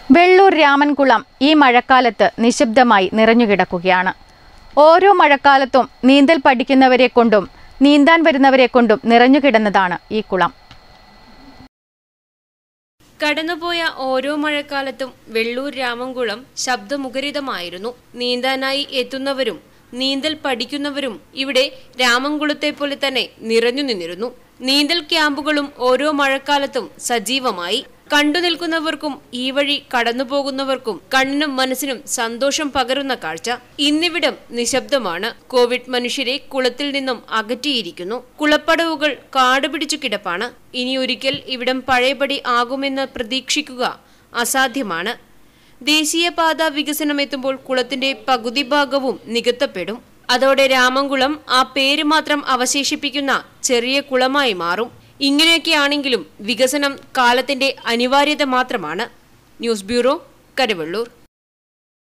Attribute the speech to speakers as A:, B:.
A: വെള്ളൂർ രാമൻകുളം ഈ മഴക്കാലത്ത് നിശബ്ദമായി നിറഞ്ഞുകിടക്കുകയാണ് ഓരോ മഴക്കാലത്തും നീന്തൽ പഠിക്കുന്നവരെ കൊണ്ടും നീന്താൻ വരുന്നവരെ കൊണ്ടും നിറഞ്ഞുകിടന്നതാണ് ഈ കുളം
B: കടന്നുപോയ ഓരോ മഴക്കാലത്തും വെള്ളൂർ രാമൻകുളം ശബ്ദമുഖരിതമായിരുന്നു നീന്താനായി എത്തുന്നവരും നീന്തൽ പഠിക്കുന്നവരും ഇവിടെ രാമൻകുളത്തെ പോലെ തന്നെ നിറഞ്ഞു നിന്നിരുന്നു നീന്തൽ ക്യാമ്പുകളും ഓരോ മഴക്കാലത്തും സജീവമായി കണ്ടു നിൽക്കുന്നവർക്കും ഈ വഴി കടന്നുപോകുന്നവർക്കും കണ്ണിനും മനസ്സിനും സന്തോഷം പകരുന്ന കാഴ്ച ഇന്നിവിടം നിശബ്ദമാണ് കോവിഡ് മനുഷ്യരെ കുളത്തിൽ നിന്നും അകറ്റിയിരിക്കുന്നു കുളപ്പടവുകൾ കാടുപിടിച്ചു കിടപ്പാണ് ഇനി ഒരിക്കൽ ഇവിടം പഴയപടി ആകുമെന്ന് പ്രതീക്ഷിക്കുക അസാധ്യമാണ് ദേശീയപാത വികസനം എത്തുമ്പോൾ കുളത്തിന്റെ പകുതി ഭാഗവും നികത്തപ്പെടും അതോടെ രാമൻകുളം ആ പേര് മാത്രം അവശേഷിപ്പിക്കുന്ന ചെറിയ കുളമായി മാറും ഇങ്ങനെയൊക്കെയാണെങ്കിലും വികസനം കാലത്തിന്റെ അനിവാര്യത മാത്രമാണ് ന്യൂസ് ബ്യൂറോ കരുവള്ളൂർ